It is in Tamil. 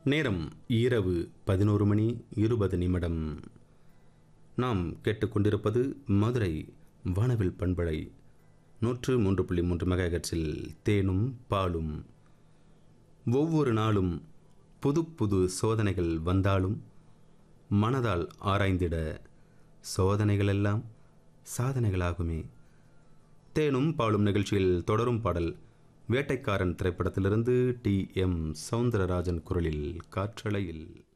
நேரம் இரவு பதினோரு மணி இருபது நிமிடம் நாம் கேட்டுக்கொண்டிருப்பது மதுரை வானவில் பண்பலை நூற்று மூன்று புள்ளி மூன்று மெகாஹெர்ட்ஸில் தேனும் பாலும் ஒவ்வொரு நாளும் புது புது சோதனைகள் வந்தாலும் மனதால் ஆராய்ந்திட சோதனைகளெல்லாம் சாதனைகளாகுமே தேனும் பாலும் நிகழ்ச்சியில் தொடரும் பாடல் வேட்டைக்காரன் திரைப்படத்திலிருந்து டி எம் சவுந்தரராஜன் குரலில் காற்றலையில்